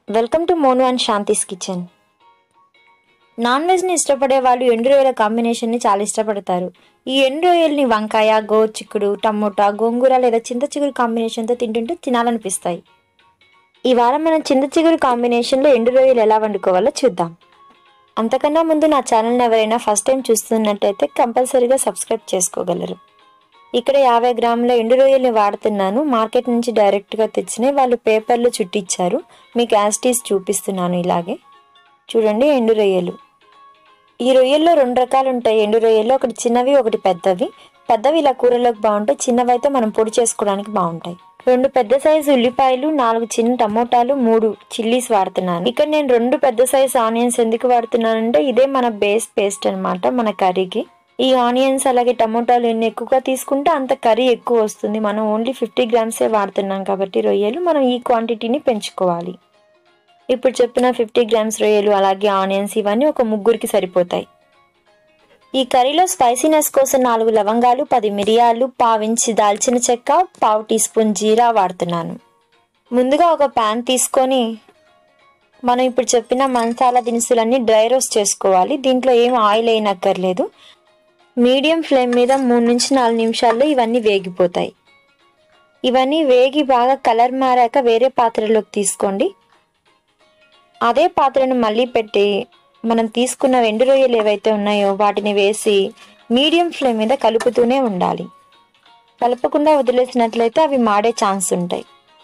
welcome to Monu and Shanti's kitchen non వెజ్ని ఇష్టపడే వాళ్ళు ఎండు రొయ్యల కాంబినేషన్ని చాలా ఇష్టపడతారు ఈ ఎండు రొయ్యల్ని వంకాయ గోచిక్కుడు టమోటా గోంగూర లేదా చింత చిగురు కాంబినేషన్తో తింటుంటే తినాలనిపిస్తాయి ఈ వారం మనం చింత చిగురు కాంబినేషన్లో ఎండు రొయ్యలు ఎలా వండుకోవాలో చూద్దాం అంతకన్నా ముందు నా ఛానల్ని ఎవరైనా ఫస్ట్ టైం చూస్తున్నట్టయితే కంపల్సరీగా సబ్స్క్రైబ్ చేసుకోగలరు ఇక్కడ యాభై గ్రాముల ఎండు రొయ్యల్ని వాడుతున్నాను మార్కెట్ నుంచి డైరెక్ట్గా తెచ్చినాయి వాళ్ళు పేపర్లు చుట్టిచ్చారు మీకు యాస్టీస్ చూపిస్తున్నాను ఇలాగే చూడండి ఎండు రొయ్యలు ఈ రొయ్యల్లో రెండు రకాలు ఉంటాయి ఎండు రొయ్యలు ఒకటి చిన్నవి ఒకటి పెద్దవి పెద్దవి ఇలా కూరలోకి బాగుంటాయి చిన్నవి అయితే మనం పొడి చేసుకోవడానికి బాగుంటాయి రెండు పెద్ద సైజు ఉల్లిపాయలు నాలుగు చిన్న టమోటాలు మూడు చిల్లీస్ వాడుతున్నాను ఇక్కడ నేను రెండు పెద్ద సైజు ఆనియన్స్ ఎందుకు వాడుతున్నానంటే ఇదే మన బేస్ పేస్ట్ అనమాట మన కర్రీకి ఈ ఆనియన్స్ అలాగే టమోటాలు ఎన్ని ఎక్కువగా తీసుకుంటే అంత కర్రీ ఎక్కువ వస్తుంది మనం ఓన్లీ ఫిఫ్టీ గ్రామ్సే వాడుతున్నాం కాబట్టి రొయ్యలు మనం ఈ క్వాంటిటీని పెంచుకోవాలి ఇప్పుడు చెప్పిన ఫిఫ్టీ గ్రామ్స్ రొయ్యలు అలాగే ఆనియన్స్ ఇవన్నీ ఒక ముగ్గురికి సరిపోతాయి ఈ కర్రీలో స్పైసీనెస్ కోసం నాలుగు లవంగాలు పది మిరియాలు పావించి దాల్చిన చెక్క పావు టీ స్పూన్ జీరా వాడుతున్నాను ముందుగా ఒక ప్యాన్ తీసుకొని మనం ఇప్పుడు చెప్పిన మసాలా దినుసులన్నీ డ్రై రోస్ట్ చేసుకోవాలి దీంట్లో ఏం ఆయిల్ అయినక్కర్లేదు మీడియం ఫ్లేమ్ మీద మూడు నుంచి నాలుగు నిమిషాల్లో ఇవన్నీ వేగిపోతాయి ఇవన్నీ వేగి బాగా కలర్ మారాక వేరే పాత్రలోకి తీసుకోండి అదే పాత్రను మళ్ళీ పెట్టి మనం తీసుకున్న ఎండు రొయ్యలు ఏవైతే ఉన్నాయో వాటిని వేసి మీడియం ఫ్లేమ్ మీద కలుపుతూనే ఉండాలి కలపకుండా వదిలేసినట్లయితే అవి మాడే ఛాన్స్ ఉంటాయి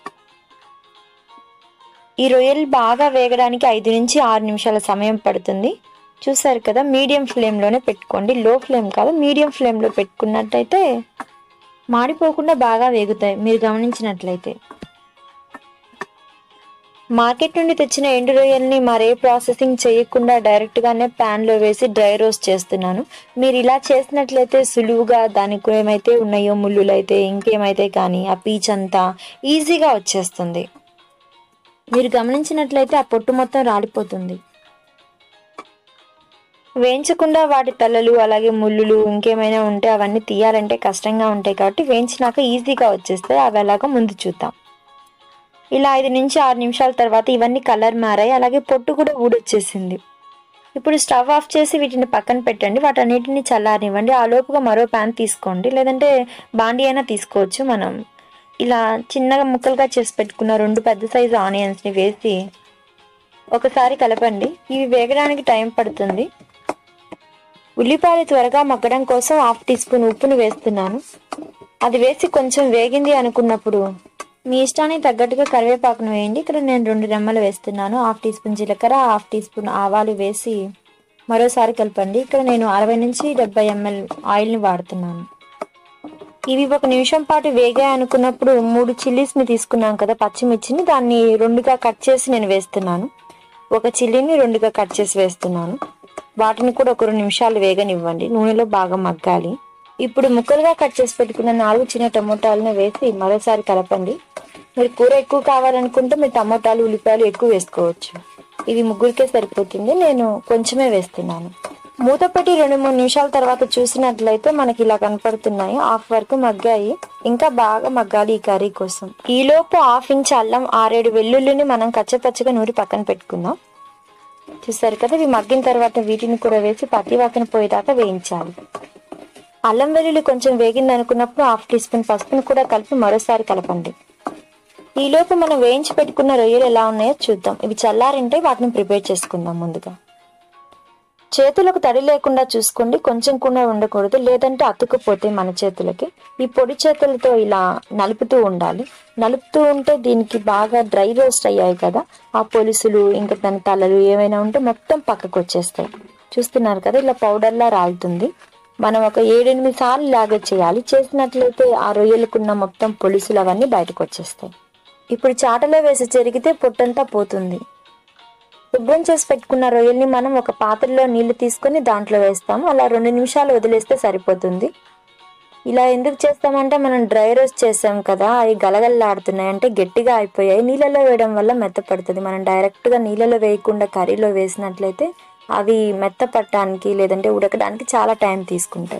ఈ రొయ్యలు బాగా వేగడానికి ఐదు నుంచి ఆరు నిమిషాల సమయం పడుతుంది చూసారు కదా మీడియం ఫ్లేమ్లోనే పెట్టుకోండి లో ఫ్లేమ్ కాదు మీడియం ఫ్లేమ్లో పెట్టుకున్నట్టయితే మాడిపోకుండా బాగా వేగుతాయి మీరు గమనించినట్లయితే మార్కెట్ నుండి తెచ్చిన ఎండు రొయ్యల్ని మరే ప్రాసెసింగ్ చేయకుండా డైరెక్ట్గానే ప్యాన్లో వేసి డ్రై రోస్ట్ చేస్తున్నాను మీరు ఇలా చేసినట్లయితే సులువుగా దానికి ఏమైతే ఉన్నాయో ముళ్ళులు అయితే ఇంకేమైతే కానీ ఆ పీచ్ అంతా ఈజీగా వచ్చేస్తుంది మీరు గమనించినట్లయితే ఆ పొట్టు మొత్తం రాలిపోతుంది వేయించకుండా వాటి తలలు అలాగే ముళ్ళులు ఇంకేమైనా ఉంటే అవన్నీ తీయాలంటే కష్టంగా ఉంటాయి కాబట్టి వేయించినాక ఈజీగా వచ్చేస్తాయి అవి అలాగా ముందు చూద్దాం ఇలా ఐదు నుంచి ఆరు నిమిషాల తర్వాత ఇవన్నీ కలర్ మారాయి అలాగే పొట్టు కూడా ఊడొచ్చేసింది ఇప్పుడు స్టవ్ ఆఫ్ చేసి వీటిని పక్కన పెట్టండి వాటన్నిటిని చల్లారనివ్వండి ఆ లోపుగా మరో ప్యాన్ తీసుకోండి లేదంటే బాండి అయినా తీసుకోవచ్చు మనం ఇలా చిన్నగా ముక్కలుగా చేసి పెట్టుకున్న రెండు పెద్ద సైజు ఆనియన్స్ని వేసి ఒకసారి కలపండి ఇవి వేగడానికి టైం పడుతుంది ఉల్లిపాయలు త్వరగా మగ్గడం కోసం హాఫ్ టీ స్పూన్ ఉప్పును వేస్తున్నాను అది వేసి కొంచెం వేగింది అనుకున్నప్పుడు మీ ఇష్టానికి తగ్గట్టుగా కరివేపాకును వేయండి ఇక్కడ నేను రెండు రెమ్మలు వేస్తున్నాను హాఫ్ టీ స్పూన్ జీలకర్ర హాఫ్ టీ స్పూన్ ఆవాలు వేసి మరోసారి కలపండి ఇక్కడ నేను అరవై నుంచి డెబ్బై ఎంఎల్ ఆయిల్ని వాడుతున్నాను ఇవి ఒక నిమిషం పాటు వేగాయి అనుకున్నప్పుడు మూడు చిల్లీస్ని తీసుకున్నాం కదా పచ్చిమిర్చిని దాన్ని రెండుగా కట్ చేసి నేను వేస్తున్నాను ఒక చిల్లీని రెండుగా కట్ చేసి వేస్తున్నాను వాటిని కూడా ఒక రెండు నిమిషాలు వేగనివ్వండి నూనెలో బాగా మగ్గాలి ఇప్పుడు ముక్కలుగా కట్ చేసి పెట్టుకున్న నాలుగు చిన్న టమోటాలను వేసి మరోసారి కలపండి మీరు కూర ఎక్కువ కావాలనుకుంటే మీరు టమోటాలు ఉల్లిపాయలు ఎక్కువ వేసుకోవచ్చు ఇది ముగ్గురికే సరిపోతుంది నేను కొంచెమే వేస్తున్నాను మూత పెట్టి రెండు మూడు నిమిషాల తర్వాత చూసినట్లయితే మనకి ఇలా కనపడుతున్నాయి హాఫ్ వరకు మగ్గాయి ఇంకా బాగా మగ్గాలి ఈ కర్రీ కోసం ఈలోపు హాఫ్ ఇంచ్ అల్లం ఆరేడు వెల్లుల్లిని మనం కచ్చపచ్చగా నూరి పక్కన పెట్టుకుందాం చూసారు కదా ఇవి మగ్గిన తర్వాత వీటిని కూడా వేసి పత్తి వాసన పోయేదాకా వేయించాలి అల్లం వెల్లుల్లి కొంచెం వేగింది అనుకున్నప్పుడు హాఫ్ టీ స్పూన్ పసుపును కూడా కలిపి మరోసారి కలపండి ఈలోపు మనం వేయించి పెట్టుకున్న రొయ్యలు ఎలా ఉన్నాయో చూద్దాం ఇవి చల్లారింటే వాటిని ప్రిపేర్ చేసుకుందాం ముందుగా చేతులకు తడి లేకుండా చూసుకోండి కొంచెం కూడా ఉండకూడదు లేదంటే అతుక్కుపోతాయి మన చేతులకి ఈ పొడి చేతులతో ఇలా నలుపుతూ ఉండాలి నలుపుతూ ఉంటే దీనికి బాగా డ్రై రోస్ట్ అయ్యాయి కదా ఆ పొలుసులు ఇంకా దాని తలలు ఏమైనా ఉంటే మొత్తం పక్కకు వచ్చేస్తాయి చూస్తున్నారు కదా ఇలా పౌడర్లా రాలుతుంది మనం ఒక ఏడెనిమిది సార్లు లాగా చేయాలి చేసినట్లయితే ఆ రొయ్యలకున్న మొత్తం పొలుసులు అవన్నీ బయటకు వచ్చేస్తాయి ఇప్పుడు చాటలో వేసి చెరిగితే పొట్టంతా పోతుంది శుభ్రం చేసి పెట్టుకున్న రొయ్యల్ని మనం ఒక పాత్రలో నీళ్లు తీసుకొని దాంట్లో వేస్తాము అలా రెండు నిమిషాలు వదిలేస్తే సరిపోతుంది ఇలా ఎందుకు చేస్తామంటే మనం డ్రై రోస్ట్ చేసాం కదా అవి గలగలలాడుతున్నాయి అంటే గట్టిగా అయిపోయాయి నీళ్ళలో వేయడం వల్ల మెత్తపడుతుంది మనం డైరెక్ట్గా నీళ్ళలో వేయకుండా కర్రీలో వేసినట్లయితే అవి మెత్తపట్టడానికి లేదంటే ఉడకడానికి చాలా టైం తీసుకుంటాయి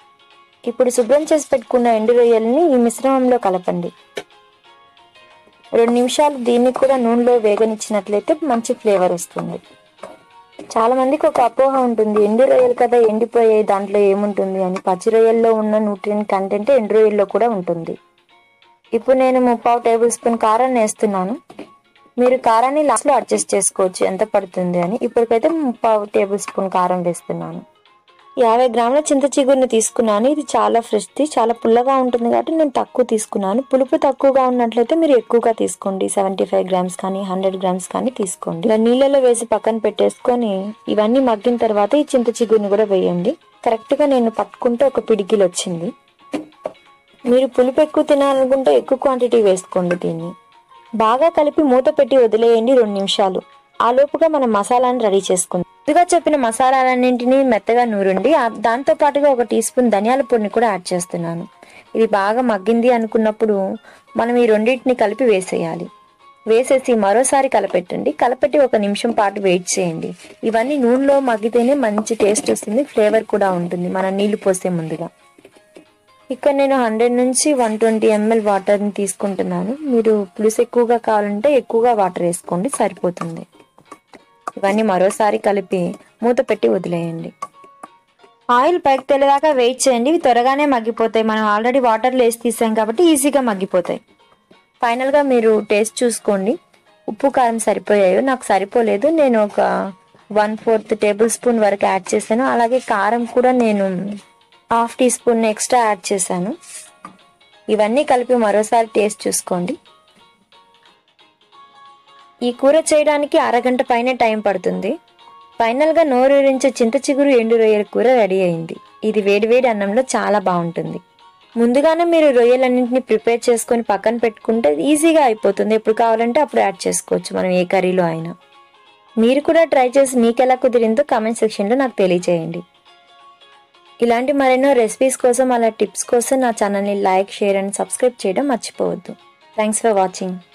ఇప్పుడు శుభ్రం చేసి పెట్టుకున్న ఎండు రొయ్యల్ని ఈ మిశ్రమంలో కలపండి రెండు నిమిషాలు దీన్ని కూడా నూనెలో వేగనిచ్చినట్లయితే మంచి ఫ్లేవర్ వస్తుంది చాలా మందికి ఒక అపోహ ఉంటుంది ఎండు రొయ్యలు కదా ఎండిపోయాయి దాంట్లో ఏముంటుంది అని పచ్చి రొయ్యల్లో ఉన్న న్యూట్రియన్ కంటెంట్ ఎండు రొయ్యల్లో కూడా ఉంటుంది ఇప్పుడు నేను ముప్పావు టేబుల్ స్పూన్ కారాన్ని వేస్తున్నాను మీరు కారాన్ని లాస్ట్లో అడ్జస్ట్ చేసుకోవచ్చు ఎంత పడుతుంది అని ఇప్పటికైతే ముప్పావు టేబుల్ స్పూన్ కారం వేస్తున్నాను యాభై గ్రాముల చింత చిగురుని తీసుకున్నాను ఇది చాలా ఫ్రెష్ది చాలా పుల్లగా ఉంటుంది కాబట్టి నేను తక్కువ తీసుకున్నాను పులుపు తక్కువగా ఉన్నట్లయితే మీరు ఎక్కువగా తీసుకోండి సెవెంటీ ఫైవ్ గ్రామ్స్ కానీ హండ్రెడ్ గ్రామ్స్ కానీ తీసుకోండి ఇలా నీళ్ళలో వేసి పక్కన పెట్టేసుకొని ఇవన్నీ మగ్గిన తర్వాత ఈ చింత చిగురుని కూడా వేయండి కరెక్ట్గా నేను పట్టుకుంటే ఒక పిడికిలు వచ్చింది మీరు పులుపు ఎక్కువ తినాలనుకుంటే ఎక్కువ క్వాంటిటీ వేసుకోండి దీన్ని బాగా కలిపి మూత పెట్టి వదిలేయండి రెండు నిమిషాలు ఆ లోపుగా మనం మసాలాను రెడీ చేసుకుందాం ముందుగా చెప్పిన మసాలాలన్నింటినీ మెత్తగా నూరుండి ఆ- దాంతో పాటుగా ఒక టీ స్పూన్ ధనియాల పొడిని కూడా యాడ్ చేస్తున్నాను ఇది బాగా మగ్గింది అనుకున్నప్పుడు మనం ఈ రెండింటిని కలిపి వేసేయాలి వేసేసి మరోసారి కలపెట్టండి కలపెట్టి ఒక నిమిషం పాటు వెయిట్ చేయండి ఇవన్నీ నూనెలో మగ్గితేనే మంచి టేస్ట్ వస్తుంది ఫ్లేవర్ కూడా ఉంటుంది మనం నీళ్లు పోసే ముందుగా ఇక్కడ నేను హండ్రెడ్ నుంచి వన్ ట్వంటీ ఎంఎల్ వాటర్ని తీసుకుంటున్నాను మీరు పులుసు ఎక్కువగా కావాలంటే ఎక్కువగా వాటర్ వేసుకోండి సరిపోతుంది ఇవన్నీ మరోసారి కలిపి మూత పెట్టి వదిలేయండి ఆయిల్ పైకి తెలిదాకా వెయిట్ చేయండి ఇవి త్వరగానే మగ్గిపోతాయి మనం ఆల్రెడీ వాటర్లో వేసి తీసాం కాబట్టి ఈజీగా మగ్గిపోతాయి ఫైనల్గా మీరు టేస్ట్ చూసుకోండి ఉప్పు కారం సరిపోయాయో నాకు సరిపోలేదు నేను ఒక వన్ ఫోర్త్ టేబుల్ స్పూన్ వరకు యాడ్ చేశాను అలాగే కారం కూడా నేను half teaspoon extra add చేశాను ఇవన్నీ కలిపి మరోసారి టేస్ట్ చూసుకోండి ఈ కూర చేయడానికి అరగంట పైన టైం పడుతుంది ఫైనల్గా నోరూరించే చింత చిగురు ఎండు రొయ్యల కూర రెడీ అయింది ఇది వేడివేడి అన్నంలో చాలా బాగుంటుంది ముందుగానే మీరు రొయ్యలన్నింటినీ ప్రిపేర్ చేసుకొని పక్కన పెట్టుకుంటే ఈజీగా అయిపోతుంది ఎప్పుడు కావాలంటే అప్పుడు యాడ్ చేసుకోవచ్చు మనం ఏ కర్రీలో అయినా మీరు కూడా ట్రై చేసి మీకు ఎలా కుదిరిందో కామెంట్ సెక్షన్లో నాకు తెలియజేయండి ఇలాంటి మరెన్నో రెసిపీస్ కోసం అలా టిప్స్ కోసం నా ఛానల్ని లైక్ షేర్ అండ్ సబ్స్క్రైబ్ చేయడం మర్చిపోవద్దు థ్యాంక్స్ ఫర్ వాచింగ్